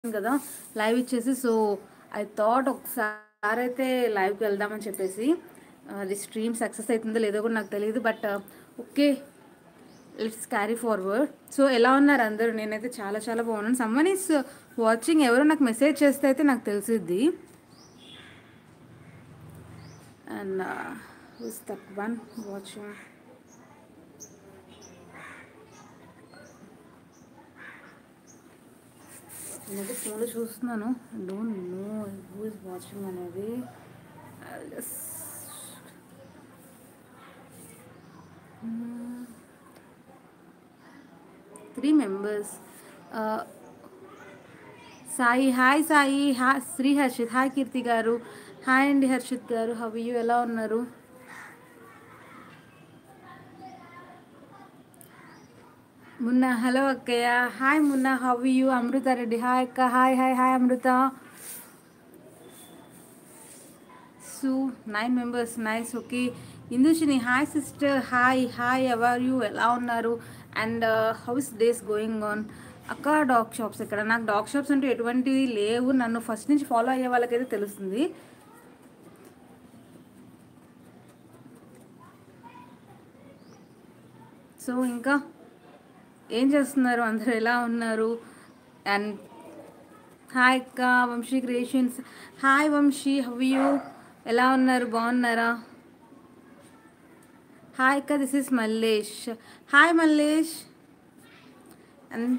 కదా లైవ్ ఇచ్చేసి so I thought ఒకసారి అయితే లైవ్కి వెళ్దామని చెప్పేసి అది స్ట్రీమ్ సక్సెస్ అవుతుందో లేదో కూడా నాకు తెలియదు but okay let's carry forward so ఎలా ఉన్నారు అందరూ నేనైతే చాలా చాలా బాగున్నాను సమ్మన్ ఈస్ వాచింగ్ ఎవరో నాకు మెసేజ్ చేస్తే అయితే నాకు తెలిసిద్ది and who's that one watching నేనైతే ఫోన్లో చూస్తున్నాను don't know who is watching అనేది three members Sai hi Sai హా శ్రీ హర్షిత్ హాయ్ కీర్తి గారు హాయ్ అండి హర్షిత్ గారు హవ్ యూ ఎలా ఉన్నారు మున్న హలో అక్కయ్య hi Munna how you Amrutha Reddy hi అక్క హాయ్ హాయ్ హాయ్ అమృత సు nine members nice okay Indushini hi sister hi hi ever you ఎలా ఉన్నారు and how's days going on అక్క డాగ్ షాప్స్ ఇక్కడ నాకు డాగ్ షాప్స్ అంటే ఎటువంటివి లేవు నన్ను ఫస్ట్ నుంచి ఫాలో అయ్యే వాళ్ళకైతే తెలుస్తుంది సో ఇంకా ఏం చేస్తున్నారు అందరూ ఎలా ఉన్నారు అండ్ హాయ్ అక్క Vamshi creations hi Vamshi how you ఎలా ఉన్నారు బాగున్నారా హాయ్ అక్క this is Mallesh hi Mallesh and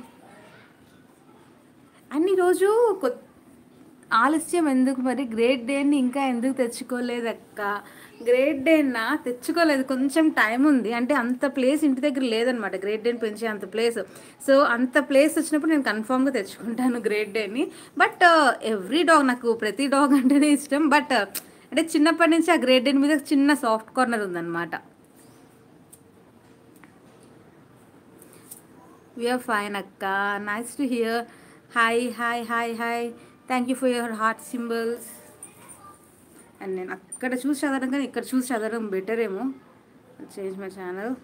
అన్ని రోజు కొ- ఆలస్యం ఎందుకు మరి గ్రేట్ డేని ఇంకా ఎందుకు తెచ్చుకోలేదు అక్క గ్రేట్ డేనా తెచ్చుకోలేదు కొంచెం టైం ఉంది అంటే అంత ప్లేస్ ఇంటి దగ్గర లేదనమాట గ్రేట్ డేని పెంచే అంత ప్లేస్ సో అంత ప్లేస్ వచ్చినప్పుడు నేను కన్ఫామ్గా తెచ్చుకుంటాను గ్రేట్ డేని బట్ ఎవ్రీ డాగ్ నాకు ప్రతి డాగ్ అంటేనే ఇష్టం బట్ అంటే చిన్నప్పటి నుంచి ఆ గ్రేట్ డేని మీద చిన్న సాఫ్ట్ కార్నర్ ఉందన్నమాట వీఆర్ ఫైన్ అక్క nice to hear hi hi hi hi thank you for your heart symbols and నేను అక్కడ చూసి చదవడం కానీ ఇక్కడ చూసి చదవడం బెటర్ ఏమో చేంజ్ మై ఛానల్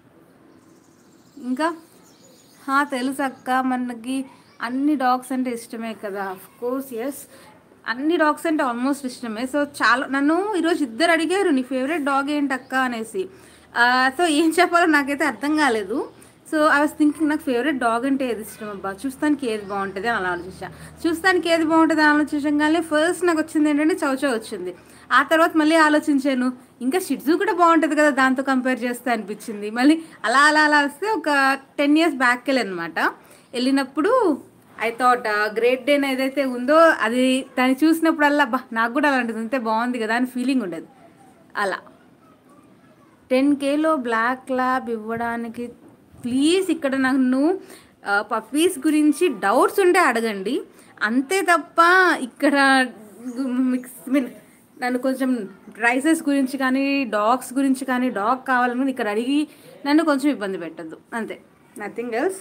ఇంకా హా, తెలుసు అక్క మనకి అన్ని డాగ్స్ అంటే ఇష్టమే కదా ఆఫ్ కోర్స్ ఎస్ అన్ని డాగ్స్ అంటే ఆల్మోస్ట్ ఇష్టమే సో చాలా నన్ను ఈరోజు ఇద్దరు అడిగారు నీ ఫేవరెట్ డాగ్ ఏంటి అక్క అనేసి సో ఏం చెప్పాలో నాకైతే అర్థం కాలేదు సో ఐ వాస్ థింకింగ్ నాకు ఫేవరెట్ డాగ్ అంటే ఏది ఇష్టం అబ్బా చూస్తానికి ఏది బాగుంటుంది అని అలా ఆలోచించా చూస్తానికి ఏది బాగుంటుంది అని ఆలోచించగానే ఫస్ట్ నాకు వచ్చింది ఏంటంటే చౌచౌ వచ్చింది ఆ తర్వాత మళ్ళీ ఆలోచించాను ఇంకా షిడ్జు కూడా బాగుంటుంది కదా దాంతో కంపేర్ చేస్తే అనిపించింది మళ్ళీ అలా అలా అలా వస్తే ఒక టెన్ ఇయర్స్ బ్యాక్ వెళ్ళనమాట వెళ్ళినప్పుడు ఐ థాట్ గ్రేట్ డే ఏదైతే ఉందో అది దాన్ని చూసినప్పుడల్లా అబ్బా నాకు కూడా అలాంటిది ఉంటే బాగుంది కదా అని ఫీలింగ్ ఉండేది అలా టెన్ కేలో బ్లాక్ ల్యాబ్ ఇవ్వడానికి ప్లీజ్ ఇక్కడ నన్ను పప్పీస్ గురించి డౌట్స్ ఉంటే అడగండి అంతే తప్ప ఇక్కడ మిక్స్ మీన్ నన్ను కొంచెం ప్రైసెస్ గురించి కానీ డాగ్స్ గురించి కానీ డాగ్ కావాలని ఇక్కడ అడిగి నన్ను కొంచెం ఇబ్బంది పెట్టద్దు అంతే నథింగ్ ఎల్స్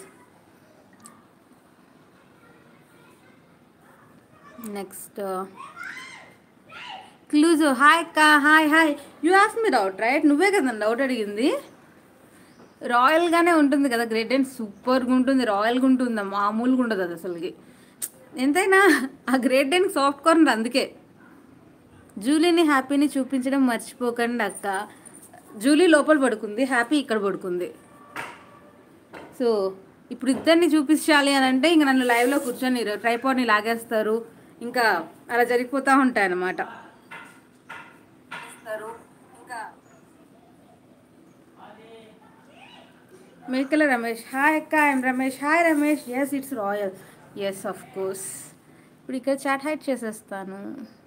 నెక్స్ట్ క్లూజో హాయ్ అక్క hi hi you ask me doubt right నువ్వే కదండి డౌట్ అడిగింది రాయల్గానే ఉంటుంది కదా గ్రేట్ అండ్ సూపర్గా ఉంటుంది రాయల్గా ఉంటుంది మామూలుగా ఉండదు అది అసలుకి ఎంతైనా ఆ గ్రేట్ డెన్ సాఫ్ట్ కార్నర్ అందుకే జూలీని హ్యాపీని చూపించడం మర్చిపోకండి అక్క జూలీ లోపల పడుకుంది హ్యాపీ ఇక్కడ పడుకుంది సో ఇప్పుడు ఇద్దరిని చూపించాలి అని అంటే ఇంక నన్ను లైవ్లో కూర్చొని ట్రైపాడ్ని లాగేస్తారు ఇంకా అలా జరిగిపోతూ ఉంటాయి అన్నమాట ఇంకా మేకల రమేష్ హాయ్ అక్క I'm Ramesh hi Ramesh yes it's royal yes of course ఇప్పుడు ఇక్కడ చాట్ హైట్ చేసేస్తాను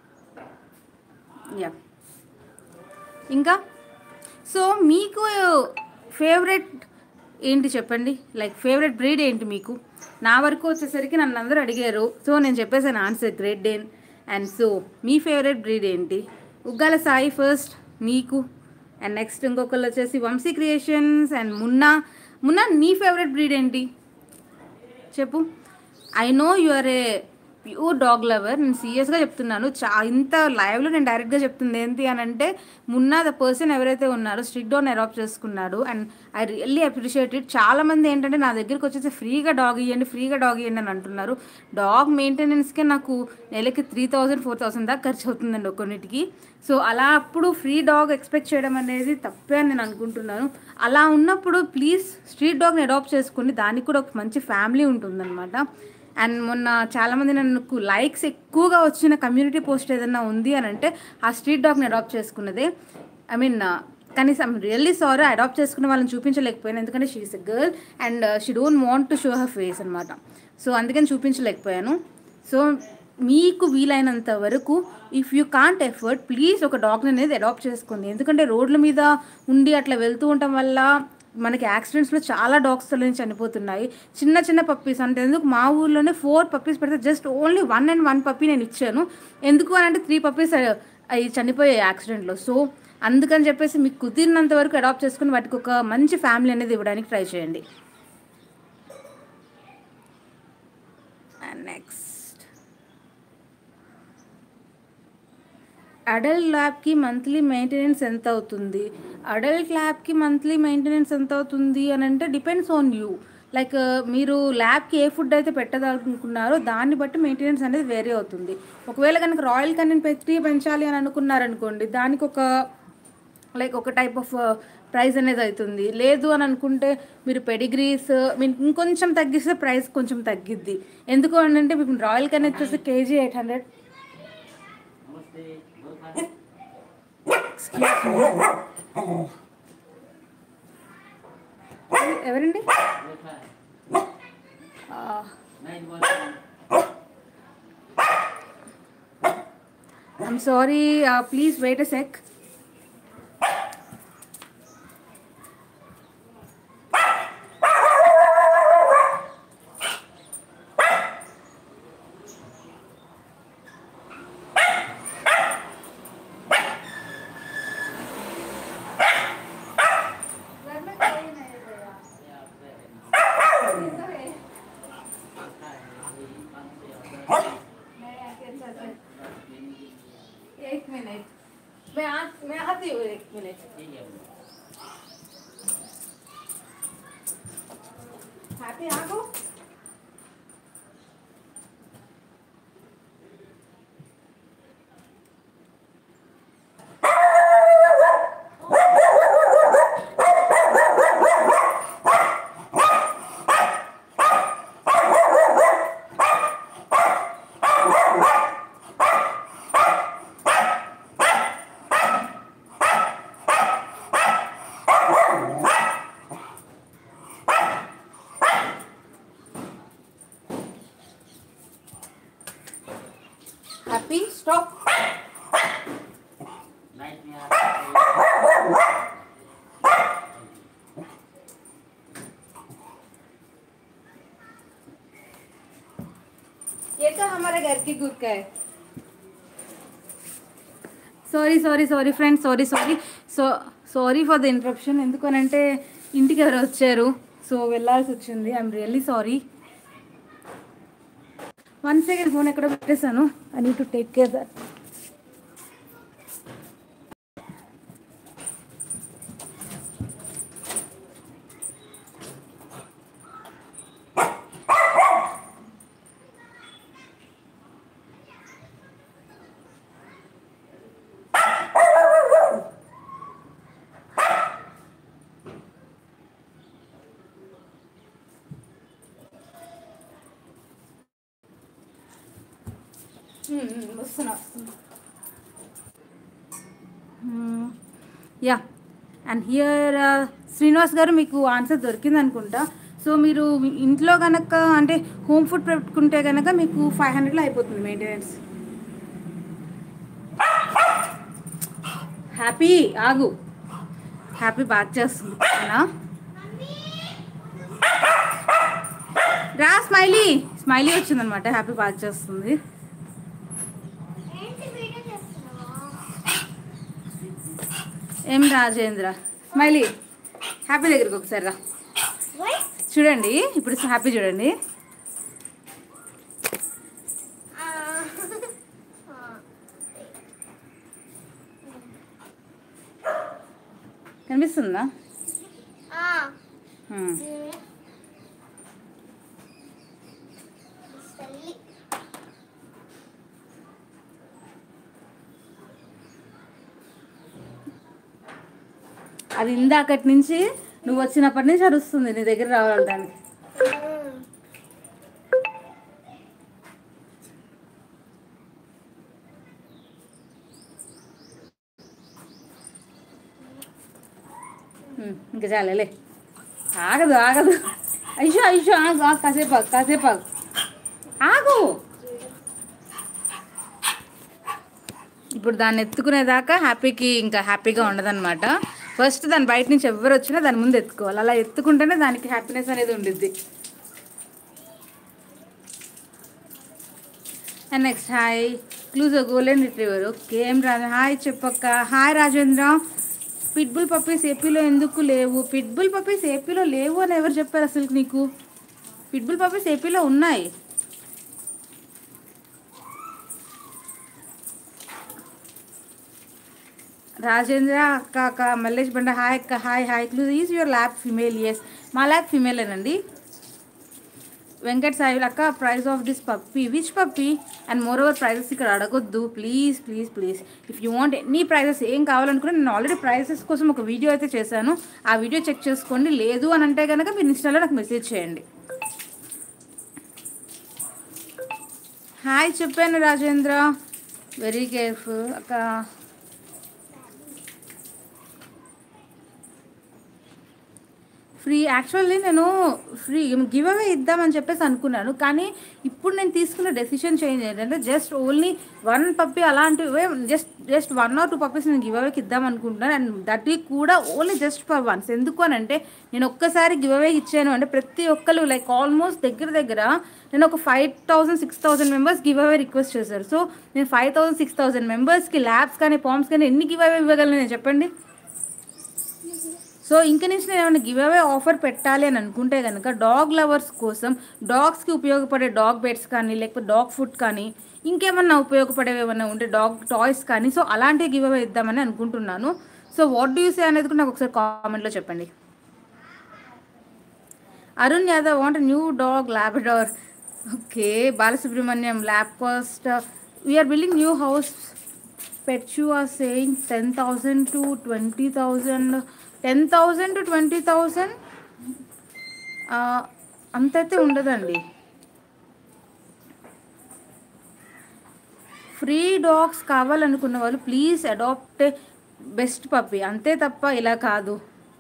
యా ఇంకా సో మీకు ఫేవరెట్ ఏంటి చెప్పండి లైక్ ఫేవరెట్ బ్రీడ్ ఏంటి మీకు నా వరకు వచ్చేసరికి నన్ను అందరూ అడిగారు సో నేను చెప్పేసాను answer great dane and so మీ ఫేవరెట్ బ్రీడ్ ఏంటి ఉగ్గాల సాయి ఫస్ట్ నీకు అండ్ నెక్స్ట్ ఇంకొకళ్ళు వచ్చేసి వంశీ క్రియేషన్స్ అండ్ మున్నా మున్నా నీ ఫేవరెట్ బ్రీడ్ ఏంటి చెప్పు I know you are a pure dog lover నేను సీరియస్గా చెప్తున్నాను చా ఇంత లైవ్లో నేను డైరెక్ట్గా చెప్తుంది ఏంటి అని అంటే మున్నా ద పర్సన్ ఎవరైతే ఉన్నారో స్ట్రిక్ డాగ్ అడాప్ట్ చేసుకున్నాడు and I really appreciate it చాలా మంది ఏంటంటే నా దగ్గరికి వచ్చేసి ఫ్రీగా డాగ్ ఇవ్వండి ఫ్రీగా డాగ్ ఇవ్వండి అని అంటున్నారు డాగ్ మెయింటెనెన్స్కే నాకు నెలకి త్రీ థౌజండ్ ఫోర్ థౌసండ్ దాకా ఖర్చు అవుతుందండి కొన్నిటికి సో అలా అప్పుడు ఫ్రీ డాగ్ ఎక్స్పెక్ట్ చేయడం అనేది తప్పే అని నేను అనుకుంటున్నాను అలా ఉన్నప్పుడు ప్లీజ్ స్ట్రీట్ డాగ్ని అడాప్ట్ చేసుకుని దానికి కూడా ఒక మంచి ఫ్యామిలీ ఉంటుందన్నమాట అండ్ మొన్న చాలామంది నన్ను లైక్స్ ఎక్కువగా వచ్చిన కమ్యూనిటీ పోస్ట్ ఏదైనా ఉంది అని అంటే ఆ స్ట్రీట్ డాగ్ని అడాప్ట్ చేసుకున్నదే ఐ మీన్ కనీసం రియల్లీ సారీ అడాప్ట్ చేసుకున్న వాళ్ళని చూపించలేకపోయాను ఎందుకంటే she's a girl and she don't want to show her face అనమాట సో అందుకని చూపించలేకపోయాను సో మీకు వీలైనంత వరకు if you can't effort please ఒక డాగ్ని అనేది అడాప్ట్ చేసుకోండి ఎందుకంటే రోడ్ల మీద ఉండి అట్లా వెళ్తూ ఉండటం వల్ల మనకి యాక్సిడెంట్స్లో చాలా డాగ్స్ నుంచి చనిపోతున్నాయి చిన్న చిన్న పప్పీస్ అంటే ఎందుకు మా ఊర్లోనే ఫోర్ పప్పీస్ పెడితే just only one and one puppy నేను ఇచ్చాను ఎందుకు అని అంటే త్రీ పప్పీస్ అవి చనిపోయాయి యాక్సిడెంట్లో సో అందుకని చెప్పేసి మీకు కుదిరినంత వరకు అడాప్ట్ చేసుకుని వాటికి ఒక మంచి ఫ్యామిలీ అనేది ఇవ్వడానికి ట్రై చేయండి అండ్ నెక్స్ట్ అడల్ట్ ల్యాబ్కి మంత్లీ మెయింటెనెన్స్ ఎంత అవుతుంది అడల్ట్ ల్యాబ్కి మంత్లీ మెయింటెనెన్స్ ఎంత అవుతుంది అని అంటే డిపెండ్స్ ఆన్ యూ లైక్ మీరు ల్యాబ్కి ఏ ఫుడ్ అయితే పెట్టదనుకున్నారో దాన్ని బట్టి మెయింటెనెన్స్ అనేది వేరే అవుతుంది ఒకవేళ కనుక రాయల్ కన్నీ పెట్టి పెంచాలి అని అనుకున్నారనుకోండి దానికి ఒక లైక్ ఒక టైప్ ఆఫ్ ప్రైస్ అనేది అవుతుంది లేదు అని అనుకుంటే మీరు పెడిగ్రీస్ మీరు ఇంకొంచెం తగ్గిస్తే ప్రైస్ కొంచెం తగ్గిద్ది ఎందుకు అని అంటే మీకు రాయల్ కన్ వచ్చేసి కేజీ ఎయిట్ హండ్రెడ్ ఎవరండి I'm sorry please wait a sec एक मिनट मैं आ मैं आती हूँ एक मिनट हैप्पी आ गो हैप्पी स्टॉप ये तो हमारे घर की गुड़ का है sorry sorry sorry friends sorry sorry so sorry for the interruption ఎందుకనంటే ఇంటికి ఎవరు వచ్చారు సో వెళ్ళాల్సి వచ్చింది I'm really sorry one second phone ఎక్కడ పెట్టేశాను I need to take care that వస్తున్నా వస్తున్నా యా అండ్ హియర్ శ్రీనివాస్ గారు మీకు ఆన్సర్ దొరికింది అనుకుంటా సో మీరు మీ ఇంట్లో కనుక అంటే హోమ్ ఫుడ్ పెట్టుకుంటే కనుక మీకు ఫైవ్ హండ్రెడ్లో అయిపోతుంది మెయింటెనెన్స్ హ్యాపీ ఆగు హ్యాపీ బాగా చేస్తుంది అవునా రా స్మైలీ స్మైలీ వచ్చిందనమాట హ్యాపీ బాగా చేస్తుంది ఏంటి వీడియో చేస్తున్నావా ఏం రాజేంద్ర స్మైలీ హ్యాపీ దగ్గరికి ఒకసారి రా చూడండి ఇప్పుడు హ్యాపీ చూడండి కనిపిస్తుందా ఆ, హ్మ్. తల్లి అది ఇందాకటి నుంచి నువ్వు వచ్చినప్పటి నుంచి అరుస్తుంది నీ దగ్గర రావడానికి ఉమ్. హ్మ్, ఇంకా చాలేలే ఆగదు ఆగదు అయ్యో అయ్యో ఆగు ఆగు, కాసేపు ఆగు కాసేపు ఆగు ఆగు ఇప్పుడు దాన్ని ఎత్తుకునేదాకా హ్యాపీకి ఇంకా హ్యాపీగా ఉండదన్నమాట ఫస్ట్ దాని బయట నుంచి ఎవరు వచ్చినా దాని ముందు ఎత్తుకోవాలి అలా ఎత్తుకుంటేనే దానికి హ్యాపీనెస్ అనేది ఉండిద్ది అండ్ నెక్స్ట్ హాయ్ క్లూజ్ గోల్డెన్ రిట్రీవర్ ఓకే ఏం రాజు హాయ్ చెప్పక్క హాయ్ రాజేంద్ర పిట్బుల్ పప్పీస్ ఏపీలో ఎందుకు లేవు పిట్బుల్ పప్పీస్ ఏపీలో లేవు అని ఎవరు చెప్పారు అసలు నీకు పిట్బుల్ పప్పీస్ ఏపీలో ఉన్నాయి రాజేంద్ర అక్క అక్క మల్లేష్ బండ హాయ్ అక్క హాయ్ హాయ్ క్లూజ్ is your lab female yes మా ల్యాబ్ ఫిమేలేనండి వెంకట్ సాయి అక్క price of this puppy which puppy and more over prices ఇక్కడ అడగొద్దు please please please if you want any prices ఏం కావాలనుకున్నా నేను ఆల్రెడీ ప్రైజెస్ కోసం ఒక వీడియో అయితే చేశాను ఆ వీడియో చెక్ చేసుకోండి లేదు అని అంటే కనుక మీరు ఇన్స్టాలో నాకు మెసేజ్ చేయండి హాయ్ చెప్పాను రాజేంద్ర వెరీ కేర్ఫుల్ అక్క ఫ్రీ యాక్చువల్లీ నేను ఫ్రీ గివ్ అవే ఇద్దామని చెప్పేసి అనుకున్నాను కానీ ఇప్పుడు నేను తీసుకున్న డెసిషన్ చేంజ్ ఏంటంటే జస్ట్ ఓన్లీ వన్ పప్పి అలాంటివే just just one or two puppies నేను గివ్ అవేకి ఇద్దాం అనుకుంటున్నాను అండ్ దట్ కూడా ఓన్లీ జస్ట్ ఫర్ వన్స్ ఎందుకు అని అంటే నేను ఒక్కసారి గివ్ అవే ఇచ్చాను అంటే ప్రతి ఒక్కరు లైక్ ఆల్మోస్ట్ దగ్గర దగ్గర నేను ఒక five thousand six thousand members give away request చేశారు సో నేను ఫైవ్ థౌసండ్ సిక్స్ థౌసండ్ మెంబర్స్కి ల్యాబ్స్ కానీ పామ్స్ కానీ ఎన్ని గివ్ అవే ఇవ్వగలను నేను చెప్పండి సో ఇంక నుంచి నేను ఏమైనా గివ్ అవే ఆఫర్ పెట్టాలి అని అనుకుంటే కనుక డాగ్ లవర్స్ కోసం డాగ్స్కి ఉపయోగపడే డాగ్ బెడ్స్ కానీ లేకపోతే డాగ్ ఫుడ్ కానీ ఇంకేమన్నా ఉపయోగపడేవి ఏమన్నా ఉంటే డాగ్ టాయ్స్ కానీ సో అలాంటివి గివ్ అవే ఇద్దామని అనుకుంటున్నాను so what do you say అనేది కూడా నాకు ఒకసారి కామెంట్లో చెప్పండి Arun Yadav want new dog labrador okay Balasubrahmanyam lab cost we are building new house pets you are saying ten thousand to twenty thousand ten thousand to twenty thousand అంతైతే ఉండదండి ఫ్రీ డాగ్స్ కావాలనుకున్న వాళ్ళు ప్లీజ్ అడాప్ట్ బెస్ట్ పప్పి అంతే తప్ప ఇలా కాదు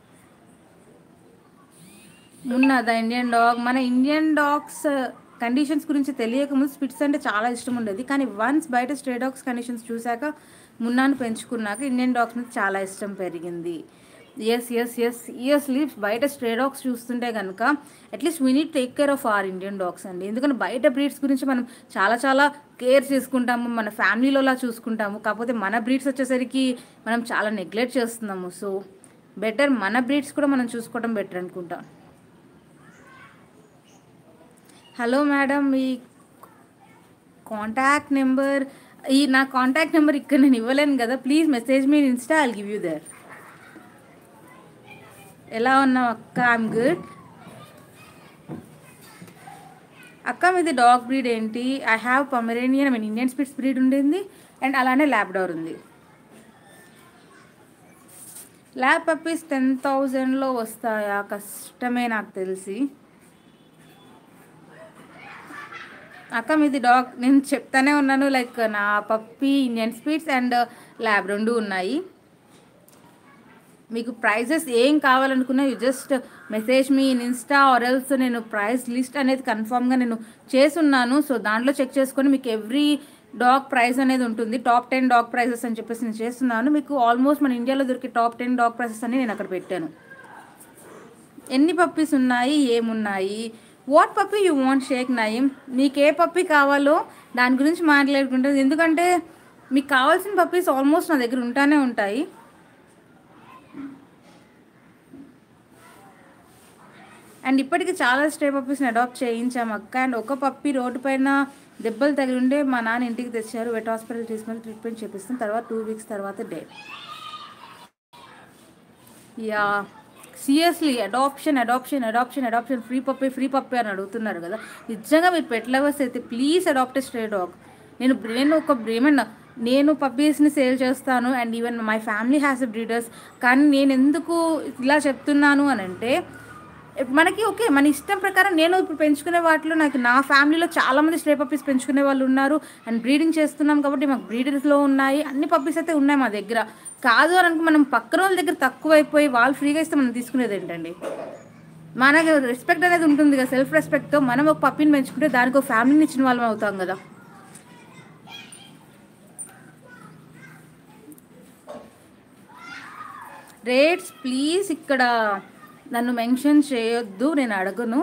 ఉన్నదా ఇండియన్ డాగ్ మన ఇండియన్ డాగ్స్ కండిషన్స్ గురించి తెలియకముందు స్పిట్స్ అంటే చాలా ఇష్టం ఉండేది కానీ వన్స్ బయట స్ట్రే డాగ్స్ కండిషన్స్ చూశాక మున్నాను పెంచుకున్నాక ఇండియన్ డాగ్స్ మీద చాలా ఇష్టం పెరిగింది ఎస్ ఎస్ ఎస్ ఇయర్స్లీ బయట స్ట్రే డాగ్స్ చూస్తుంటే కనుక at least we need take care of our Indian dogs అండి ఎందుకంటే బయట బ్రీడ్స్ గురించి మనం చాలా చాలా కేర్ చేసుకుంటాము మన ఫ్యామిలీలో అలా చూసుకుంటాము కాకపోతే మన బ్రీడ్స్ వచ్చేసరికి మనం చాలా నెగ్లెక్ట్ చేస్తున్నాము సో బెటర్ మన బ్రీడ్స్ కూడా మనం చూసుకోవడం బెటర్ అనుకుంటా హలో మేడం మీ కాంటాక్ట్ నెంబర్ ఈ నా కాంటాక్ట్ నెంబర్ ఇక్కడ నేను ఇవ్వలేను కదా ప్లీజ్ మెసేజ్ మీ insta I'll give you there ఎలా ఉన్నావు అక్క ఐమ్ గుడ్ అక్క మీది డాగ్ బ్రీడ్ ఏంటి I have pomeranian I mean Indian spitz breed ఉండింది అండ్ అలానే ల్యాబ్డోర్ ఉంది ల్యాబ్ పప్పీస్ టెన్ థౌజండ్లో వస్తాయా కష్టమే నాకు తెలిసి అక్క మీది డాగ్ నేను చెప్తానే ఉన్నాను లైక్ నా puppy Indian spitz and lab రెండు ఉన్నాయి మీకు ప్రైజెస్ ఏం కావాలనుకున్నా you just message me in insta or else నేను ప్రైస్ లిస్ట్ అనేది కన్ఫామ్గా నేను చేసున్నాను సో దాంట్లో చెక్ చేసుకొని మీకు ఎవ్రీ డాగ్ ప్రైస్ అనేది ఉంటుంది టాప్ టెన్ డాగ్ ప్రైజెస్ అని చెప్పేసి నేను చేస్తున్నాను మీకు ఆల్మోస్ట్ మన ఇండియాలో దొరికే టాప్ టెన్ డాగ్ ప్రైసెస్ అని నేను అక్కడ పెట్టాను ఎన్ని పప్పీస్ ఉన్నాయి ఏమున్నాయి what puppy you want Sheikh Nayeem మీకు ఏ పప్పీ కావాలో దాని గురించి మాట్లాడుకుంటుంది ఎందుకంటే మీకు కావాల్సిన పప్పీస్ ఆల్మోస్ట్ నా దగ్గర ఉంటానే ఉంటాయి అండ్ ఇప్పటికి చాలా స్టే పప్పీస్ని అడాప్ట్ చేయించాం అక్క అండ్ ఒక పప్పి రోడ్డు పైన దెబ్బలు తగిలి ఉండే మా నాన్న ఇంటికి తెచ్చారు వెట్ హాస్పిటల్ తీసుకొని ట్రీట్మెంట్ చేపిస్తాం తర్వాత టూ వీక్స్ తర్వాత day yeah seriously adoption adoption adoption adoption free puppy free puppy అని అడుగుతున్నారు కదా నిజంగా మీరు పెట్ లవర్స్ అయితే ప్లీజ్ అడాప్ట్ స్ట్రే డాగ్ నేను నేను ఒక ఏమన్నా నేను పప్పీస్ని సేల్ చేస్తాను and even my family has a breeders కానీ నేను ఎందుకు ఇలా చెప్తున్నాను అని అంటే మనకి ఓకే మన ఇష్టం ప్రకారం నేను ఇప్పుడు పెంచుకునే వాటిలో నాకు నా ఫ్యామిలీలో చాలా మంది స్ట్రే పప్పీస్ పెంచుకునే వాళ్ళు ఉన్నారు అండ్ బ్రీడింగ్ చేస్తున్నాం కాబట్టి మాకు బ్రీడర్స్లో ఉన్నాయి అన్ని పప్పీస్ అయితే ఉన్నాయి మా దగ్గర కాదు అని అనుకో మనం పక్కన వాళ్ళ దగ్గర తక్కువ అయిపోయి వాళ్ళు ఫ్రీగా ఇస్తే మనం తీసుకునేది ఏంటండి మనకి రెస్పెక్ట్ అనేది ఉంటుంది కదా సెల్ఫ్ రెస్పెక్ట్తో మనం ఒక పప్పిని పెంచుకుంటే దానికి ఒక ఫ్యామిలీని ఇచ్చిన వాళ్ళం అవుతాం కదా రేట్స్ ప్లీజ్ ఇక్కడ నన్ను మెన్షన్ చేయొద్దు నేను అడగను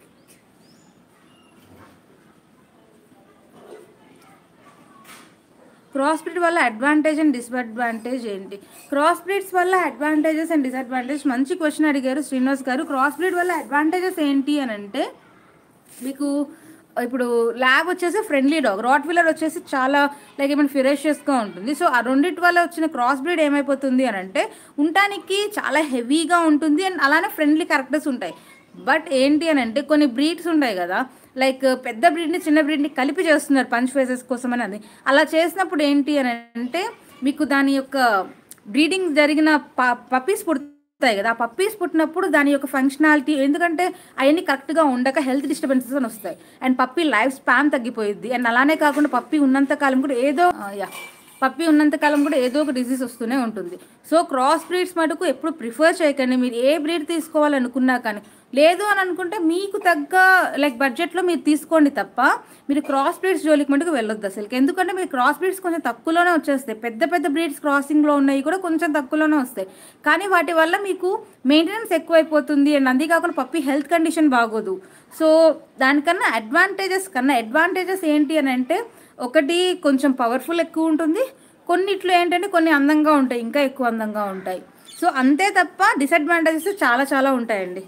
క్రాస్ బ్రీడ్ వల్ల అడ్వాంటేజ్ అండ్ డిసడ్వాంటేజ్ ఏంటి క్రాస్ బ్రీడ్స్ వల్ల అడ్వాంటేజెస్ అండ్ డిసడ్వాంటేజ్ మంచి క్వశ్చన్ అడిగారు శ్రీనివాస్ గారు క్రాస్ బ్రీడ్ వల్ల అడ్వాంటేజెస్ ఏంటి అని అంటే మీకు ఇప్పుడు ల్యాబ్ వచ్చేసి ఫ్రెండ్లీ డాగ్ రాట్ వీలర్ వచ్చేసి చాలా లైక్ ఏమైనా ఫిరేషియస్గా ఉంటుంది సో ఆ రెండింటి వల్ల వచ్చిన క్రాస్ బ్రీడ్ ఏమైపోతుంది అని అంటే ఉండటానికి చాలా హెవీగా ఉంటుంది అండ్ అలానే ఫ్రెండ్లీ క్యారెక్టర్స్ ఉంటాయి బట్ ఏంటి అని అంటే కొన్ని బ్రీడ్స్ ఉంటాయి కదా లైక్ పెద్ద బ్రీడ్ని చిన్న బ్రీడ్ని కలిపి చేస్తున్నారు పంచ్ ఫేసెస్ కోసం అని అది అలా చేసినప్పుడు ఏంటి అని అంటే మీకు దాని యొక్క బ్రీడింగ్ జరిగిన ప పప్పీస్ పుడతాయి కదా ఆ పప్పీస్ పుట్టినప్పుడు దాని యొక్క ఫంక్షనాలిటీ ఎందుకంటే అవన్నీ కరెక్ట్గా ఉండక హెల్త్ డిస్టర్బెన్సెస్ అని వస్తాయి అండ్ పప్పీ లైఫ్ స్పాన్ తగ్గిపోయింది అండ్ అలానే కాకుండా పప్పీ ఉన్నంత కాలం కూడా ఏదో యా పప్పి ఉన్నంత కాలం కూడా ఏదో ఒక డిసీజ్ వస్తూనే ఉంటుంది సో క్రాస్ బ్రీడ్స్ మటుకు ఎప్పుడు ప్రిఫర్ చేయకండి మీరు ఏ బ్రీడ్ తీసుకోవాలనుకున్నా కానీ లేదు అని అనుకుంటే మీకు తగ్గ లైక్ బడ్జెట్లో మీరు తీసుకోండి తప్ప మీరు క్రాస్ బ్రీడ్స్ జోలికి మటుకు వెళ్ళొద్దు అసలు ఎందుకంటే మీరు క్రాస్ బ్రీడ్స్ కొంచెం తక్కువలోనే వచ్చేస్తాయి పెద్ద పెద్ద బ్రీడ్స్ క్రాసింగ్లో ఉన్నాయి కూడా కొంచెం తక్కువలోనే వస్తాయి కానీ వాటి వల్ల మీకు మెయింటెనెన్స్ ఎక్కువైపోతుంది అండ్ అంతేకాకుండా పప్పి హెల్త్ కండిషన్ బాగోదు సో దానికన్నా అడ్వాంటేజెస్ కన్నా అడ్వాంటేజెస్ ఏంటి అని అంటే ఒకటి కొంచెం పవర్ఫుల్ ఎక్కువ ఉంటుంది కొన్నిట్లో ఏంటంటే కొన్ని అందంగా ఉంటాయి ఇంకా ఎక్కువ అందంగా ఉంటాయి సో అంతే తప్ప డిసడ్వాంటేజెస్ చాలా చాలా ఉంటాయండి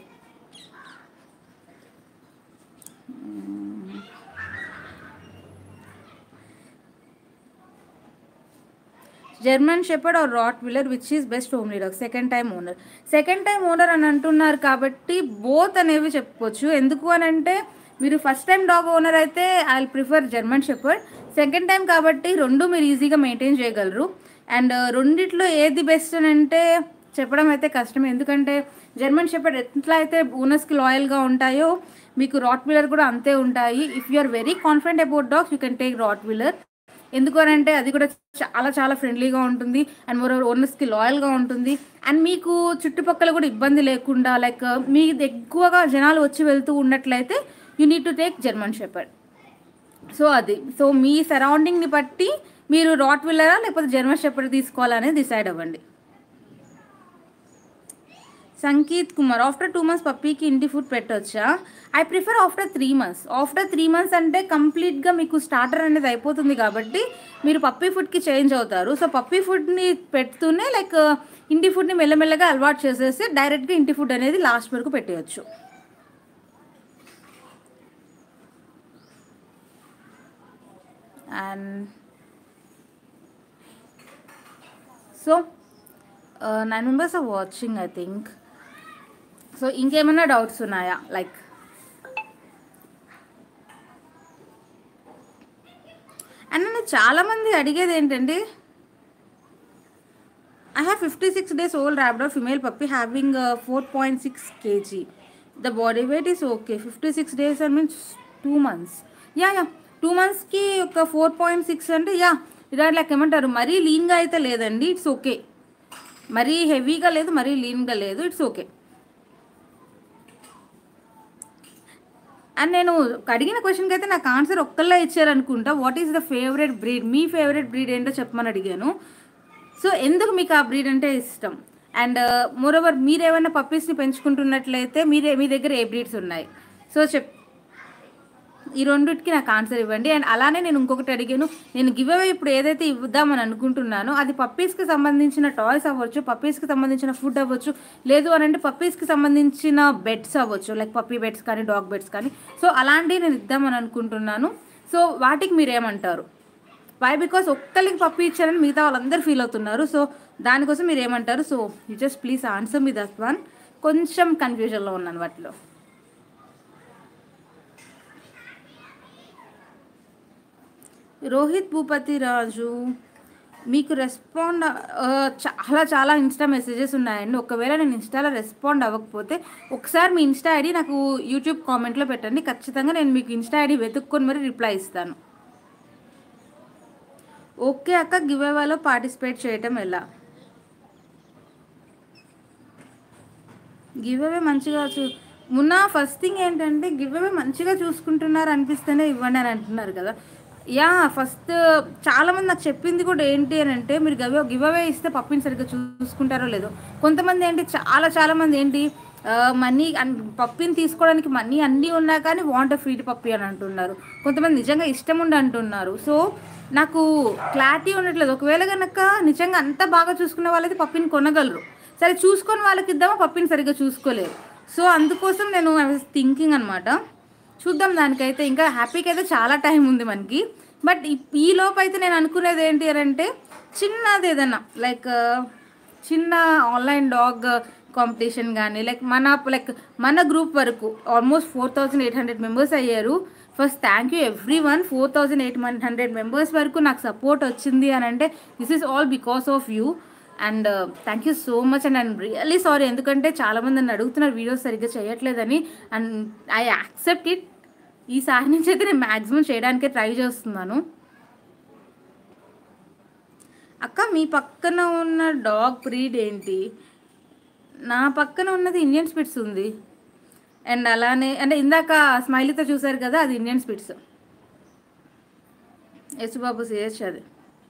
German shepherd or rottweiler which is best home leader second time owner second time owner అని అంటున్నారు కాబట్టి బోత్ అనేవి చెప్పుకోవచ్చు ఎందుకు అని అంటే మీరు ఫస్ట్ టైం డాగ్ ఓనర్ అయితే I prefer German shepherd second time కాబట్టి రెండు మీరు ఈజీగా మెయింటైన్ చేయగలరు అండ్ రెండిట్లో ఏది బెస్ట్ అని అంటే చెప్పడం అయితే కష్టం ఎందుకంటే జర్మన్ షెపర్డ్ ఎట్లా అయితే ఓనర్స్కి లాయల్గా ఉంటాయో మీకు రాట్ వీలర్ కూడా అంతే ఉంటాయి if you are very confident about dogs you can take rottweiler ఎందుకు అని అంటే అది కూడా చాలా చాలా ఫ్రెండ్లీగా ఉంటుంది అండ్ మరో ఓనర్స్కి లాయల్గా ఉంటుంది అండ్ మీకు చుట్టుపక్కల కూడా ఇబ్బంది లేకుండా లైక్ మీ ఎక్కువగా జనాలు వచ్చి వెళ్తూ ఉన్నట్లయితే you need to take German shepherd so అది సో మీ సరౌండింగ్ని బట్టి మీరు రాట్ విల్లరా లేకపోతే జర్మన్ షెపర్డ్ తీసుకోవాలనేది డిసైడ్ అవ్వండి Sankeet Kumar after two months పప్పీకి ఇంటి ఫుడ్ పెట్టొచ్చా I prefer after three months after three months అంటే కంప్లీట్గా మీకు స్టార్టర్ అనేది అయిపోతుంది కాబట్టి మీరు పప్పీ ఫుడ్కి చేంజ్ అవుతారు సో పప్పీ ఫుడ్ని పెడుతూనే లైక్ ఇంటి ఫుడ్ని మెల్లమెల్లగా అలవాటు చేసేసి డైరెక్ట్గా ఇంటి ఫుడ్ అనేది లాస్ట్ వరకు పెట్టేయచ్చు and so nine members are watching I think so ఇంకేమైనా డౌట్స్ ఉన్నాయా లైక్ అండ్ నన్ను చాలామంది అడిగేది ఏంటంటే I have fifty six days old labrador female puppy having four point six KG the body weight is okay fifty six days and means two months yeah yeah two మంత్స్కి ఒక four point six అంటే yeah ఇలా like ఏమంటారు మరీ లీన్గా అయితే లేదండి it's okay మరీ హెవీగా లేదు మరీ లీన్గా లేదు ఇట్స్ ఓకే అండ్ నేను అడిగిన క్వశ్చన్కి అయితే నాకు ఆన్సర్ ఒక్కళ్ళే ఇచ్చారనుకుంటా what is the favourite breed మీ ఫేవరెట్ బ్రీడ్ ఏంటో చెప్పమని అడిగాను సో ఎందుకు మీకు ఆ బ్రీడ్ అంటే ఇష్టం అండ్ మోరోవర్ మీరు ఏమైనా పప్పీస్ని పెంచుకుంటున్నట్లయితే మీరే మీ దగ్గర ఏ బ్రీడ్స్ ఉన్నాయి సో చెప్ ఈ రెండింటికి నాకు ఆన్సర్ ఇవ్వండి అండ్ అలానే నేను ఇంకొకటి అడిగాను నేను గివ్ అవే ఇప్పుడు ఏదైతే ఇద్దామని అనుకుంటున్నానో అది పప్పీస్కి సంబంధించిన టాయ్స్ అవ్వచ్చు పప్పీస్కి సంబంధించిన ఫుడ్ అవ్వచ్చు లేదు అని అంటే పప్పీస్కి సంబంధించిన బెడ్స్ అవ్వచ్చు లైక్ పప్పీ బెడ్స్ కానీ డాగ్ బెడ్స్ కానీ సో అలాంటివి నేను ఇద్దామని అనుకుంటున్నాను సో వాటికి మీరు ఏమంటారు వై బికాస్ ఒక్కరికి పప్పి ఇచ్చారని మిగతా వాళ్ళందరూ ఫీల్ అవుతున్నారు సో దానికోసం మీరు ఏమంటారు so you just please answer me that one కొంచెం కన్ఫ్యూజన్లో ఉన్నాను వాటిలో రోహిత్ భూపతి రాజు మీకు రెస్పాండ్ ఆ, చాలా చాలా ఇన్స్టా మెసేజెస్ ఉన్నాయండి ఒకవేళ నేను ఇన్స్టాలో రెస్పాండ్ అవ్వకపోతే ఒకసారి మీ ఇన్స్టా ఐడి నాకు యూట్యూబ్ కామెంట్లో పెట్టండి ఖచ్చితంగా నేను మీకు ఇన్స్టా ఐడి వెతుక్కొని మరి రిప్లై ఇస్తాను ఓకే అక్క గివ్ అవేలో పార్టిసిపేట్ చేయటం ఎలా గివ్ అవే మంచిగా చూ మొన్న ఫస్ట్ థింగ్ ఏంటంటే గివ్ అవే మంచిగా చూసుకుంటున్నారు అనిపిస్తేనే ఇవ్వండి అని అంటున్నారు కదా యా ఫస్ట్ చాలామంది నాకు చెప్పింది కూడా ఏంటి అని అంటే మీరు గివ్ గివ్ అవే ఇస్తే పప్పిని సరిగ్గా చూసుకుంటారో లేదో కొంతమంది ఏంటి చాలా చాలా మంది ఏంటి మనీ పప్పిని తీసుకోవడానికి మనీ అన్నీ ఉన్నా కానీ వాంట్ ఫీడ్ పప్పి అని అంటున్నారు కొంతమంది నిజంగా ఇష్టం ఉండి అంటున్నారు సో నాకు క్లారిటీ ఉండట్లేదు ఒకవేళ కనుక నిజంగా అంత బాగా చూసుకునే వాళ్ళైతే పప్పిని కొనగలరు సరే చూసుకొని వాళ్ళకి ఇద్దామా పప్పిని సరిగ్గా చూసుకోలేరు సో అందుకోసం నేను థింకింగ్ అనమాట చూద్దాం దానికైతే ఇంకా హ్యాపీకి అయితే చాలా టైం ఉంది మనకి బట్ ఈ లోపు అయితే నేను అనుకునేది ఏంటి అని అంటే చిన్నది ఏదైనా లైక్ చిన్న ఆన్లైన్ డాగ్ కాంపిటీషన్ కానీ లైక్ మన లైక్ మన గ్రూప్ వరకు almost four thousand eight hundred members అయ్యారు first thank you everyone four thousand eight hundred members వరకు నాకు సపోర్ట్ వచ్చింది అని అంటే this is all because of you and thank you so much and I'm really sorry ఎందుకంటే చాలామంది నన్ను అడుగుతున్నారు వీడియోస్ సరిగ్గా చేయట్లేదని అండ్ ఐ యాక్సెప్ట్ ఇట్ ఈసారి నుంచి అయితే నేను మ్యాక్సిమం చేయడానికే ట్రై చేస్తున్నాను అక్క మీ పక్కన ఉన్న డాగ్ బ్రీడ్ ఏంటి నా పక్కన ఉన్నది ఇండియన్ స్పిట్స్ ఉంది అండ్ అలానే అంటే ఇందాక స్మైలీతో చూసారు కదా అది ఇండియన్ స్పిట్స్ యశుబాబు సిహెచ్ అది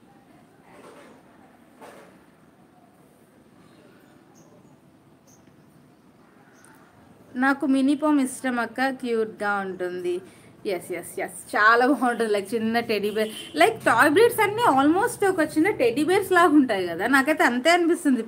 నాకు మినిపోమ్ ఇష్టం అక్క క్యూట్గా ఉంటుంది ఎస్ ఎస్ ఎస్ చాలా బాగుంటుంది లైక్ చిన్న teddy bear like toy breeds అన్నీ ఆల్మోస్ట్ ఒక చిన్న టెడీ బేర్స్ లాగా ఉంటాయి కదా నాకైతే అంతే అనిపిస్తుంది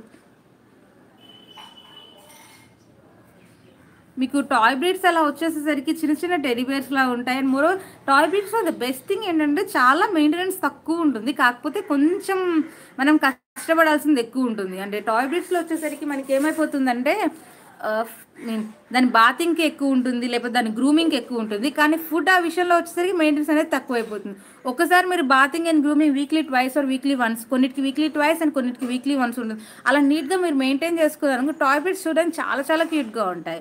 మీకు టాయ్ బ్రీడ్స్ అలా వచ్చేసేసరికి చిన్న చిన్న టెడీ బేర్స్ లా ఉంటాయి అండ్ మోరో టాయ్ బ్రీడ్స్లో ద బెస్ట్ థింగ్ ఏంటంటే చాలా మెయింటెనెన్స్ తక్కువ ఉంటుంది కాకపోతే కొంచెం మనం కష్టపడాల్సింది ఎక్కువ ఉంటుంది అంటే టాయ్ బ్రీడ్స్లో వచ్చేసరికి మనకి ఏమైపోతుందంటే ఆ, మీన్ దాని బాతింగ్కి ఎక్కువ ఉంటుంది లేకపోతే దాని గ్రూమింగ్కి ఎక్కువ ఉంటుంది కానీ ఫుడ్ ఆ విషయంలో వచ్చేసరికి మెయింటెనెన్స్ అనేది తక్కువ అయిపోతుంది ఒకసారి మీరు bathing and grooming weekly twice or weekly once కొన్నిటికి వీక్లీ ట్వైస్ అండ్ కొన్నిటికి వీక్లీ వన్స్ ఉంటుంది అలా నీట్గా మీరు మెయింటైన్ చేసుకోవడానికి టాయ్ బ్రీడ్స్ చూడడానికి చాలా చాలా క్యూట్గా ఉంటాయి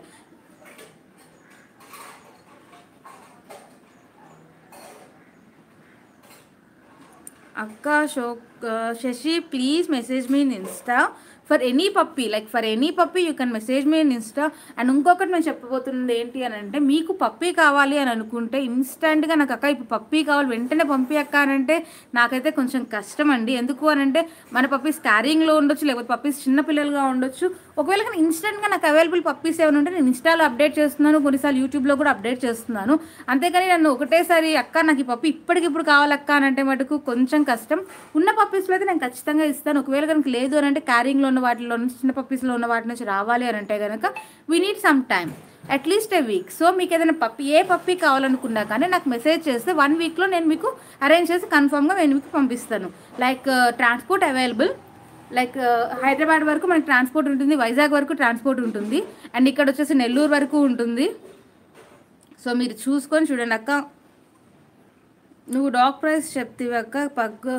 అక్క షోక్ Shashi please message me in insta for any puppy like for any puppy you can message me in insta and ఇంకొకటి నేను చెప్పబోతున్నది ఏంటి అని అంటే మీకు పప్పీ కావాలి అని అనుకుంటే ఇన్స్టెంట్గా నాకు అక్క ఇప్పుడు పప్పీ కావాలి వెంటనే పంపి అక్క అని అంటే నాకైతే కొంచెం కష్టం అండి ఎందుకు అని అంటే మన పప్పీస్ క్యారింగ్లో ఉండొచ్చు లేకపోతే పప్పీస్ చిన్న పిల్లలుగా ఉండొచ్చు ఒకవేళ కానీ ఇన్స్టెంట్గా నాకు అవైలబుల్ పప్పీస్ ఏమైనా ఉంటే నేను ఇన్స్టాలో అప్డేట్ చేస్తున్నాను కొన్నిసార్లు యూట్యూబ్లో కూడా అప్డేట్ చేస్తున్నాను అంతేకాని నన్ను ఒకటేసారి అక్క నాకు ఈ పప్పి ఇప్పటికిప్పుడు కావాలక్క అని అంటే మటుకు కొంచెం కష్టం ఉన్న పప్పీస్లో అయితే నేను ఖచ్చితంగా ఇస్తాను ఒకవేళ కనుక లేదు అని అంటే క్యారింగ్లో ఉన్న వాటిలో నుంచి చిన్న పప్పీస్లో ఉన్న వాటి నుంచి రావాలి అని అంటే కనుక we need some time at least a week so మీకు ఏదైనా పప్పి ఏ పప్పి కావాలనుకున్నా కానీ నాకు మెసేజ్ చేస్తే వన్ వీక్లో నేను మీకు అరేంజ్ చేసి కన్ఫామ్గా నేను మీకు పంపిస్తాను like transport available like Hyderabad వరకు మనకి ట్రాన్స్పోర్ట్ ఉంటుంది వైజాగ్ వరకు ట్రాన్స్పోర్ట్ ఉంటుంది అండ్ ఇక్కడ వచ్చేసి నెల్లూరు వరకు ఉంటుంది సో మీరు చూసుకొని చూడండి అక్క నువ్వు డాగ్ ప్రైస్ చెప్తీవి అక్క పక్క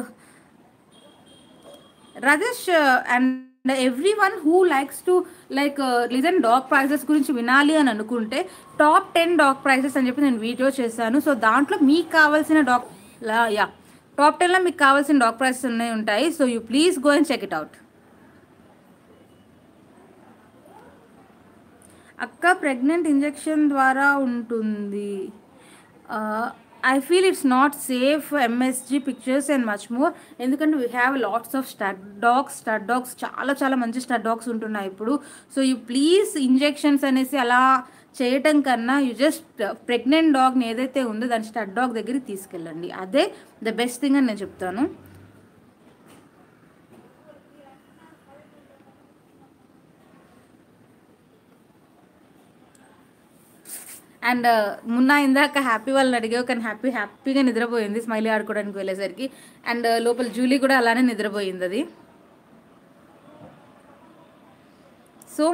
Rajesh and everyone who likes to like listen dog prices గురించి వినాలి అని అనుకుంటే టాప్ టెన్ డాగ్ ప్రైజెస్ అని చెప్పి నేను వీడియో చేశాను సో దాంట్లో మీకు కావాల్సిన డాగ్ యా టాప్ టెన్లో మీకు కావాల్సిన డాగ్ ప్రైజెస్ ఉన్నాయి ఉంటాయి so you please go and check it out అక్క ప్రెగ్నెంట్ ఇంజెక్షన్ ద్వారా ఉంటుంది I feel it's not safe MSG pictures and much more ఎందుకంటే we have lots of stud dogs stud dogs చాలా చాలా మంచి స్టడ్ డాగ్స్ ఉంటున్నాయి ఇప్పుడు సో యూ ప్లీజ్ ఇంజెక్షన్స్ అనేసి అలా చేయటం కన్నా యూ జస్ట్ ప్రెగ్నెంట్ డాగ్ని ఏదైతే ఉందో దాని స్టడ్ డాగ్ దగ్గరికి తీసుకెళ్ళండి అదే ద బెస్ట్ థింగ్ అని నేను చెప్తాను అండ్ మున్నా ఇందాక హ్యాపీ వాళ్ళని అడిగావు కానీ హ్యాపీ హ్యాపీగా నిద్రపోయింది స్మైలీ ఆడుకోవడానికి వెళ్ళేసరికి అండ్ లోపల జూలీ కూడా అలానే నిద్రపోయింది అది సో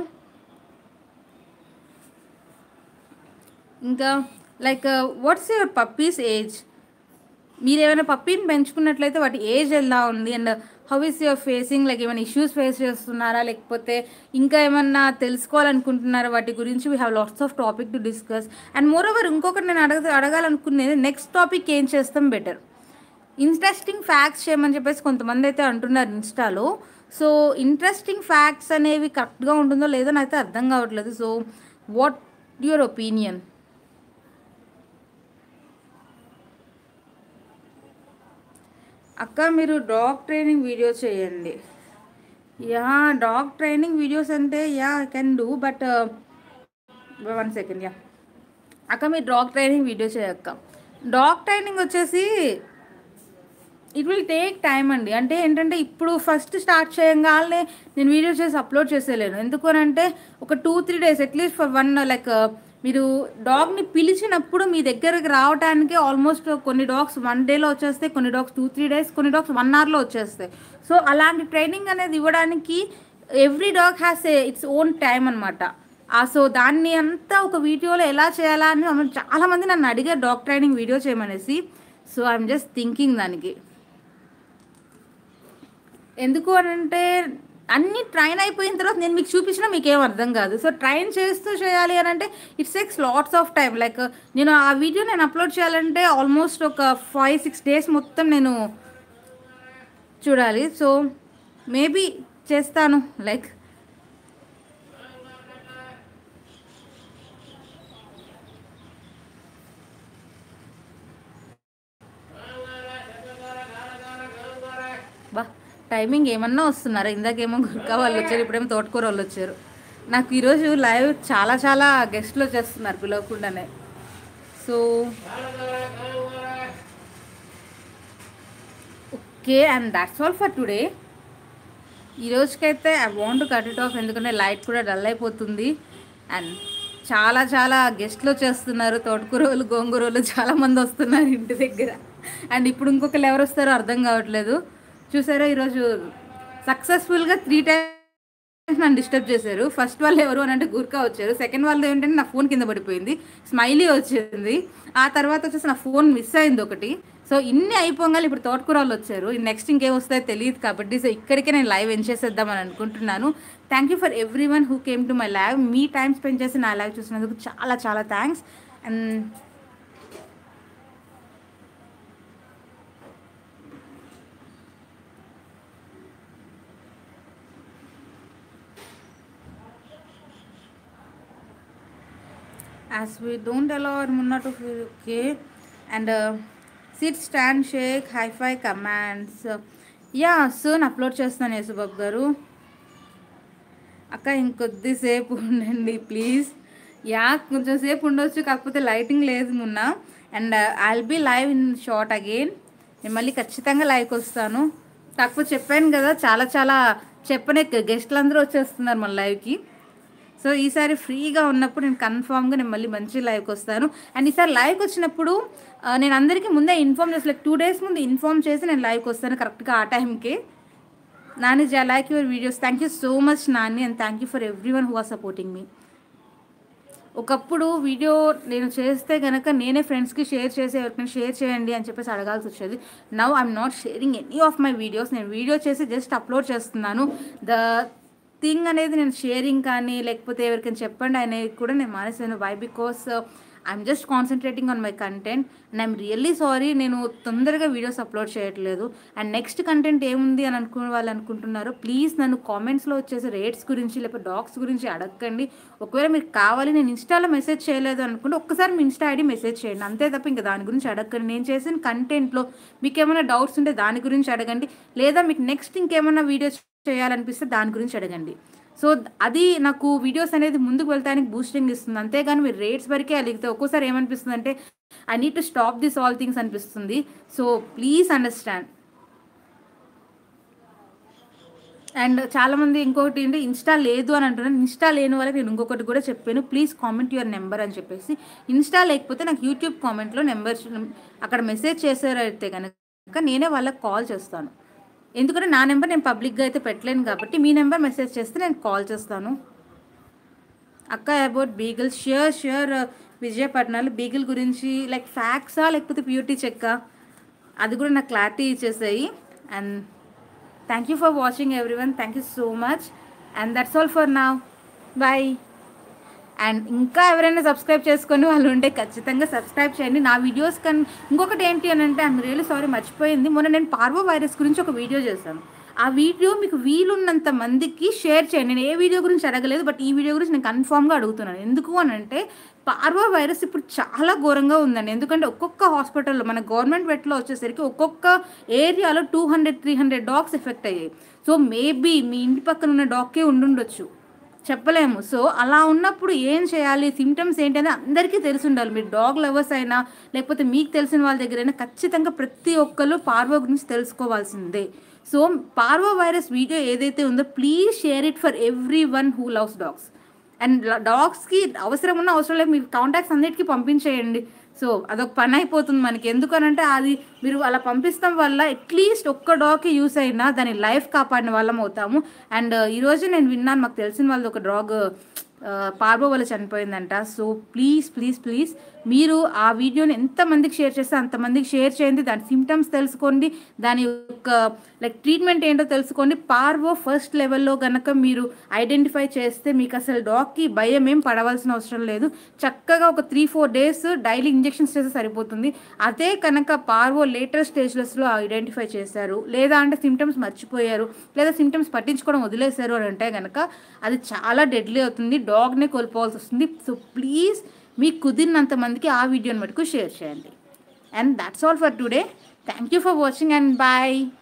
ఇంకా like what's your puppy's age మీరు ఏమైనా పప్పీని పెంచుకున్నట్లయితే వాటి ఏజ్ ఎలా ఉంది and how is your facing like ఏమైనా ఇష్యూస్ ఫేస్ చేస్తున్నారా లేకపోతే ఇంకా ఏమన్నా తెలుసుకోవాలనుకుంటున్నారా వాటి గురించి we have lots of topic to discuss and more moreover ఇంకొకటి నేను అడగ అడగాలనుకునేది నెక్స్ట్ టాపిక్ ఏం చేస్తాం బెటర్ ఇంట్రెస్టింగ్ ఫ్యాక్ట్స్ చేయమని చెప్పేసి కొంతమంది అయితే అంటున్నారు ఇన్స్టాలో సో ఇంట్రెస్టింగ్ ఫ్యాక్ట్స్ అనేవి కరెక్ట్గా ఉంటుందో లేదో నాకైతే అర్థం కావట్లేదు సో వాట్ యువర్ ఒపీనియన్ అక్క మీరు డాగ్ ట్రైనింగ్ వీడియో చేయండి యా డాగ్ ట్రైనింగ్ వీడియోస్ అంటే yeah I can do but one second yeah అక్క మీరు డాగ్ ట్రైనింగ్ వీడియో చేయక్క డాగ్ ట్రైనింగ్ వచ్చేసి ఇట్ విల్ టేక్ టైం అండి అంటే ఏంటంటే ఇప్పుడు ఫస్ట్ స్టార్ట్ చేయగానే నేను వీడియో చేసి అప్లోడ్ చేసేలేను ఎందుకు అని అంటే ఒక two three days at least for one like మీరు డాగ్ని పిలిచినప్పుడు మీ దగ్గరకు రావడానికి ఆల్మోస్ట్ కొన్ని డాగ్స్ వన్ డేలో వచ్చేస్తాయి కొన్ని డాగ్స్ టూ త్రీ డేస్ కొన్ని డాగ్స్ వన్ అవర్లో వచ్చేస్తాయి సో అలాంటి ట్రైనింగ్ అనేది ఇవ్వడానికి every dog has a its own time అనమాట ఆ సో దాన్ని అంతా ఒక వీడియోలో ఎలా చేయాలా అని మమ్మల్ని చాలామంది నన్ను అడిగారు డాగ్ ట్రైనింగ్ వీడియో చేయమనేసి సో ఐఎమ్ జస్ట్ థింకింగ్ దానికి ఎందుకు అని అంటే అన్ని ట్రైన్ అయిపోయిన తర్వాత నేను మీకు చూపించినా మీకు ఏం అర్థం కాదు సో ట్రైన్ చేస్తూ చేయాలి అని అంటే it's takes lots of time like నేను ఆ వీడియో నేను అప్లోడ్ చేయాలంటే ఆల్మోస్ట్ ఒక ఫైవ్ సిక్స్ డేస్ మొత్తం నేను చూడాలి సో మేబీ చేస్తాను లైక్ బా టైమింగ్ ఏమన్నా వస్తున్నారా ఇందాకేమో గుర్కా వాళ్ళు వచ్చారు ఇప్పుడేమో తోటకూర వాళ్ళు వచ్చారు నాకు ఈరోజు లైవ్ చాలా చాలా గెస్ట్లు వచ్చేస్తున్నారు పిలవకుండానే so okay and that's all for today ఈ రోజుకైతే I want cut it off ఎందుకంటే లైట్ కూడా డల్ అయిపోతుంది అండ్ చాలా చాలా గెస్ట్లు వచ్చేస్తున్నారు తోటకూరలు గోంగూరలు చాలా మంది వస్తున్నారు ఇంటి దగ్గర అండ్ ఇప్పుడు ఇంకొకరు ఎవరు వస్తారో అర్థం కావట్లేదు చూసారా ఈరోజు సక్సెస్ఫుల్గా త్రీ టైమ్స్ నన్ను డిస్టర్బ్ చేశారు ఫస్ట్ వాళ్ళు ఎవరు అని అంటే గుర్కా వచ్చారు సెకండ్ వాళ్ళు ఏంటంటే నా ఫోన్ కింద పడిపోయింది స్మైలీ వచ్చింది ఆ తర్వాత వచ్చేసి నా ఫోన్ మిస్ అయింది ఒకటి సో ఇన్ని అయిపోగానే ఇప్పుడు తోటకూర వాళ్ళు వచ్చారు నెక్స్ట్ ఇంకేం వస్తాయో తెలియదు కాబట్టి సో ఇక్కడికే నేను లైవ్ ఎండ్ చేసేద్దామని అనుకుంటున్నాను thank you for everyone who came to my live మీ టైం స్పెండ్ చేసి నా లైవ్ చూసినందుకు చాలా చాలా thanks and as we don't allow our munna to feel okay and uh, sit stand shake high five commands yeah soon upload చేస్తాను యేసుబాబు గారు అక్క ఇంకొద్దిసేపు ఉండండి ప్లీజ్ యా కొంచెం సేపు ఉండొచ్చు కాకపోతే లైటింగ్ లేదు మొన్న and I'll be live in short again నేను మళ్ళీ ఖచ్చితంగా లైవ్కి వస్తాను కాకపోతే చెప్పాను కదా చాలా చాలా చెప్పనే గెస్ట్లు అందరూ వచ్చేస్తున్నారు మన లైవ్కి సో ఈసారి ఫ్రీగా ఉన్నప్పుడు నేను కన్ఫామ్గా నేను మళ్ళీ మంచి లైవ్కి వస్తాను అండ్ ఈసారి లైవ్కి వచ్చినప్పుడు ఆ, నేను అందరికీ ముందే ఇన్ఫామ్ చేసి లైక్ టూ డేస్ ముందు ఇన్ఫామ్ చేసి నేను లైవ్కి వస్తాను కరెక్ట్గా ఆ టైంకి నాని జా like your videos thank you so much Nani and thank you for everyone who are supporting me ఒకప్పుడు వీడియో నేను చేస్తే కనుక నేనే ఫ్రెండ్స్కి షేర్ చేసి ఎవరికైనా షేర్ చేయండి అని చెప్పేసి అడగాల్సి వచ్చేది now I'm not sharing any of my videos నేను వీడియో చేసి జస్ట్ అప్లోడ్ చేస్తున్నాను ద థింగ్ అనేది నేను షేరింగ్ కానీ లేకపోతే ఎవరికైనా చెప్పండి అనేది కూడా నేను మానేసాను why because I'm just concentrating on my content and I'm really sorry నేను తొందరగా వీడియోస్ అప్లోడ్ చేయట్లేదు అండ్ నెక్స్ట్ కంటెంట్ ఏముంది అని అనుకునే వాళ్ళు అనుకుంటున్నారు ప్లీజ్ నన్ను కామెంట్స్లో వచ్చేసి రేట్స్ గురించి లేకపోతే డాగ్స్ గురించి అడగండి ఒకవేళ మీకు కావాలి నేను ఇన్స్టాలో మెసేజ్ చేయలేదు అనుకుంటే ఒక్కసారి మీ ఇన్స్టా ఐడి మెసేజ్ చేయండి అంతే తప్ప ఇంకా దాని గురించి అడగండి నేను చేసిన కంటెంట్లో మీకు ఏమైనా డౌట్స్ ఉంటే దాని గురించి అడగండి లేదా మీకు నెక్స్ట్ ఇంకేమైనా వీడియో చేయాలనిపిస్తే దాని గురించి అడగండి సో అది నాకు వీడియోస్ అనేది ముందుకు వెళ్తానికి బూస్టింగ్ ఇస్తుంది అంతేగాని మీరు రేట్స్ వరకే అలిగితే ఒక్కోసారి ఏమనిపిస్తుంది అంటే I need to stop this all things అనిపిస్తుంది సో ప్లీజ్ అండర్స్టాండ్ అండ్ చాలామంది ఇంకొకటి ఏంటి ఇన్స్టా లేదు అని అంటున్నాను ఇన్స్టా లేని వాళ్ళకి నేను ఇంకొకటి కూడా చెప్పాను ప్లీజ్ కామెంట్ యువర్ నెంబర్ అని చెప్పేసి ఇన్స్టా లేకపోతే నాకు యూట్యూబ్ కామెంట్లో నెంబర్ అక్కడ మెసేజ్ చేసారైతే కనుక నేనే వాళ్ళకి కాల్ చేస్తాను ఎందుకంటే నా నెంబర్ నేను పబ్లిక్గా అయితే పెట్టలేను కాబట్టి మీ నెంబర్ మెసేజ్ చేస్తే నేను కాల్ చేస్తాను అక్క అబౌట్ బీగిల్ ష్యూర్ ష్యూర్ విజయపట్నాలు బీగిల్ గురించి లైక్ ఫ్యాక్సా లేకపోతే ప్యూరిటీ చెక్క అది కూడా నాకు క్లారిటీ ఇచ్చేసాయి and thank you for watching everyone thank you so much and that's all for నా బాయ్ అండ్ ఇంకా ఎవరైనా సబ్స్క్రైబ్ చేసుకొని వాళ్ళు ఉంటే ఖచ్చితంగా సబ్స్క్రైబ్ చేయండి నా వీడియోస్ కన్ ఇంకొకటి ఏంటి అని అంటే ఐమ్ రియల్లీ సారీ మర్చిపోయింది మొన్న నేను పార్వో వైరస్ గురించి ఒక వీడియో చేశాను ఆ వీడియో మీకు వీలున్నంత మందికి షేర్ చేయండి నేను ఏ వీడియో గురించి అడగలేదు బట్ ఈ వీడియో గురించి నేను కన్ఫామ్గా అడుగుతున్నాను ఎందుకు అని అంటే పార్వో వైరస్ ఇప్పుడు చాలా ఘోరంగా ఉందండి ఎందుకంటే ఒక్కొక్క హాస్పిటల్లో మన గవర్నమెంట్ వెట్లో వచ్చేసరికి ఒక్కొక్క ఏరియాలో two hundred three hundred dogs effect అయ్యాయి సో మేబీ మీ ఇంటి పక్కన ఉన్న డాగ్కే ఉండుండొచ్చు చెప్పలేము సో అలా ఉన్నప్పుడు ఏం చేయాలి సిమ్టమ్స్ ఏంటని అందరికీ తెలిసి ఉండాలి మీరు డాగ్ లవర్స్ అయినా లేకపోతే మీకు తెలిసిన వాళ్ళ దగ్గరైనా ఖచ్చితంగా ప్రతి ఒక్కరు పార్వో గురించి తెలుసుకోవాల్సిందే సో పార్వో వైరస్ వీడియో ఏదైతే ఉందో please share it for everyone who loves dogs and డాగ్స్కి అవసరం ఉన్న అవసరం లేదు మీ కాంటాక్ట్స్ అన్నిటికీ పంపించేయండి సో అదొక పని అయిపోతుంది మనకి ఎందుకనంటే అది మీరు అలా పంపిస్తాం వల్ల అట్లీస్ట్ ఒక్క డాగ్కి యూస్ అయినా దాని లైఫ్ కాపాడిన వాళ్ళం అవుతాము అండ్ ఈరోజు నేను విన్నాను మాకు తెలిసిన వాళ్ళది ఒక డాగ్ పార్బో వల్ల చనిపోయిందంట సో ప్లీజ్ ప్లీజ్ ప్లీజ్ మీరు ఆ వీడియోని ఎంతమందికి షేర్ చేస్తే అంతమందికి షేర్ చేయండి దాని సిమ్టమ్స్ తెలుసుకోండి దాని యొక్క లైక్ ట్రీట్మెంట్ ఏంటో తెలుసుకోండి పార్వో ఫస్ట్ లెవెల్లో కనుక మీరు ఐడెంటిఫై చేస్తే మీకు అసలు డాగ్కి భయం ఏం పడవలసిన అవసరం లేదు చక్కగా ఒక three four days daily injections చేస్తే సరిపోతుంది అదే కనుక పార్వో లేటర్ స్టేజ్లెస్లో ఐడెంటిఫై చేశారు లేదా అంటే సిమ్టమ్స్ మర్చిపోయారు లేదా సిమ్టమ్స్ పట్టించుకోవడం వదిలేశారు అని అంటే కనుక అది చాలా డెడ్లీ అవుతుంది డాగ్నే కోల్పోవాల్సి వస్తుంది సో ప్లీజ్ మీకు కుదిరినంత మందికి ఆ వీడియోని మటుకు షేర్ చేయండి and that's all for today thank you for watching and bye